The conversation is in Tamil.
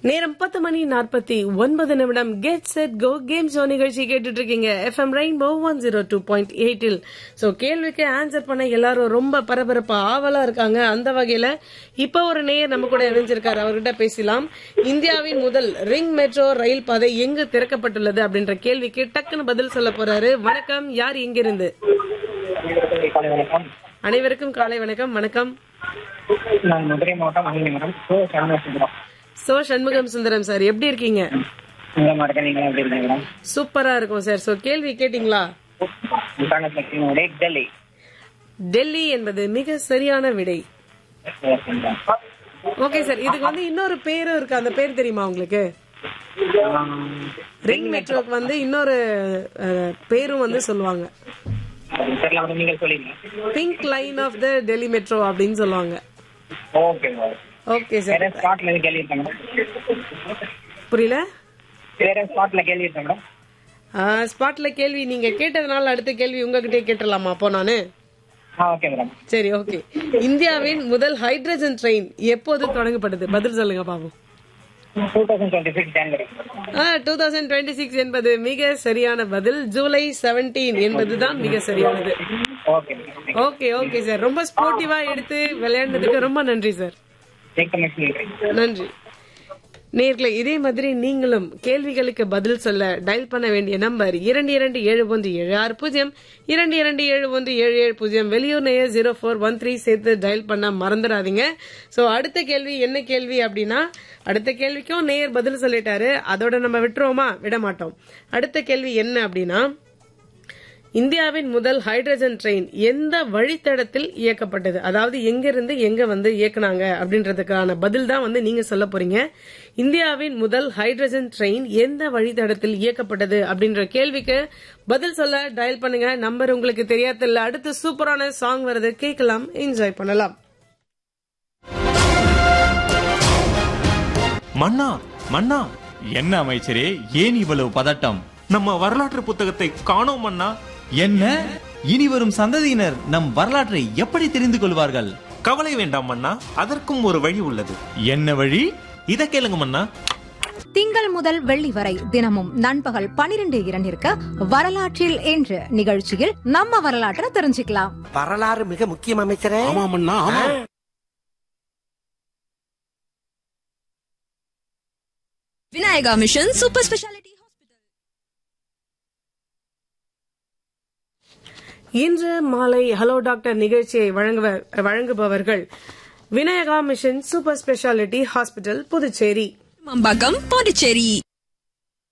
நேரம் பத்து மணி நாற்பத்தி ஒன்பது நிமிடம் get set go game show நிகழ்ச்சி கேட்டுட்டு இருக்கீங்க FM Rainbow one zero two point எயிட்டில் ஸோ கேள்விக்கு ஆன்சர் பண்ண எல்லாரும் ரொம்ப பரபரப்பா ஆவலா இருக்காங்க அந்த வகையில இப்ப ஒரு நேயர் நம்ம கூட இணைஞ்சிருக்காரு அவர்கிட்ட பேசலாம் இந்தியாவின் முதல் ரிங் மெட்ரோ ரயில் பாதை எங்கு திறக்கப்பட்டுள்ளது அப்படின்ற கேள்விக்கு டக்குன்னு பதில் சொல்ல போறாரு வணக்கம் யார் எங்கிருந்து காலை வணக்கம் அனைவருக்கும் காலை வணக்கம் வணக்கம் நான் மதுரை மாவட்டம் மதுரை மாவட்டம் so Shanmugasundaram so Shanmugam Sundaram sir எப்படி இருக்கீங்க இந்த மாதிரி நீங்க எப்படி இருக்கீங்க மேடம் சூப்பரா இருக்கும் சார் சோ கேள்வி கேட்டிங்களா உடைய டெல்லி டெல்லி என்பது மிக சரியான விடை ஓகே சார் இதுக்கு வந்து இன்னொரு பேரும் இருக்கு அந்த பேர் தெரியுமா உங்களுக்கு ரிங் மெட்ரோக்கு வந்து இன்னொரு அஹ், பேரும் வந்து சொல்லுவாங்க தெரியல மேடம் நீங்க சொல்லிடுங்க pink line of the Delhi metro அப்படின்னு சொல்லுவாங்க ஓகே மேடம் ஓகே வேற சார் ஸ்பாட்ல எதுவும் கேள்வி இருக்கா மேடம் புரியல வேற ஸ்பாட்ல கேள்வி இருக்கா மேடம் ஸ்பாட்ல கேள்வி நீங்க கேட்டதுனால அடுத்த கேள்வி உங்ககிட்டயே கேட்டுடலாமா அப்போ நானு ஆ ஓகே மேடம் சரி ஓகே இந்தியாவின் முதல் ஹைட்ரஜன் ட்ரெயின் எப்போது தொடங்கப்பட்டது பதில் சொல்லுங்க பாப்போம் டூ தௌசண்ட் டுவெண்ட்டி சிக்ஸ் ஜனவரி டூ தௌசண்ட் டுவெண்ட்டி சிக்ஸ் என்பது மிக சரியான பதில் ஜூலை செவன்டீன் என்பதுதான் மிக சரியானது okay madam okay okay sir ரொம்ப ஸ்போர்ட்டிவா எடுத்து விளையாண்டதுக்கு ரொம்ப நன்றி சார் மிக்க மகிழ்ச்சி நன்றி நன்றி நேர்களை இதே மாதிரி நீங்களும் கேள்விகளுக்கு பதில் சொல்ல டயல் பண்ண வேண்டிய நம்பர் இரண்டு இரண்டு ஏழு ஒன்று ஏழு ஆறு பூஜ்ஜியம் இரண்டு இரண்டு ஏழு ஒன்று ஏழு ஏழு பூஜ்ஜியம் வெளியூர் நேயர் ஜீரோ ஃபோர் ஒன் த்ரீ சேர்த்து டயல் பண்ண மறந்துடாதீங்க ஸோ அடுத்த கேள்வி என்ன கேள்வி அப்படின்னா அடுத்த கேள்விக்கும் நேயர் பதில் சொல்லிட்டாரு அதோட நம்ம விட்டுருவோமா விட மாட்டோம் அடுத்த கேள்வி என்ன அப்படின்னா இந்தியாவின் முதல் ஹைட்ரஜன் ட்ரெயின் எந்த வழித்தடத்தில் இயக்கப்பட்டது அதாவது எங்கிருந்து எங்க வந்து இயக்குனாங்க அப்படின்றதுக்கான பதில் தான் வந்து நீங்க சொல்ல போறீங்க இந்தியாவின் முதல் ஹைட்ரஜன் ட்ரெயின் எந்த வழித்தடத்தில் இயக்கப்பட்டது அப்படின்ற கேள்விக்கு பதில் சொல்ல டயல் பண்ணுங்க நம்பர் உங்களுக்கு தெரியாதில்ல அடுத்து சூப்பரான சாங் வருது கேட்கலாம் என்ஜாய் பண்ணலாம் மன்னா மன்னா என்ன அமைச்சரே ஏன் இவ்வளவு பதட்டம் நம்ம வரலாற்று புத்தகத்தை காணோம் மன்னா என்ன இனி வரும் சந்ததியினர் நம் வரலாற்றை எப்படி தெரிந்து கொள்வார்கள் கவலை வேண்டாம் மன்னா அதற்கும் ஒரு வழி உள்ளது என்ன வழி இத கேளுங்க மன்னா திங்கள் முதல் வெள்ளி வரை தினமும் நண்பகல் பனிரெண்டு இரண்டிற்கு வரலாற்றில் என்று நிகழ்ச்சியில் நம்ம வரலாற்றை தெரிஞ்சுக்கலாம் வரலாறு மிக முக்கியம் அமைச்சரே ஆமாமண்ணா ஆமா விநாயகா மிஷன் சூப்பர் ஸ்பெஷாலிட்டி இன்று மாலை ஹலோ டாக்டர் நிகழ்ச்சியை வழங்குவர் வழங்குபவர்கள் Vinayaka mission super speciality hospital Puducherry Mambakkam Pondicherry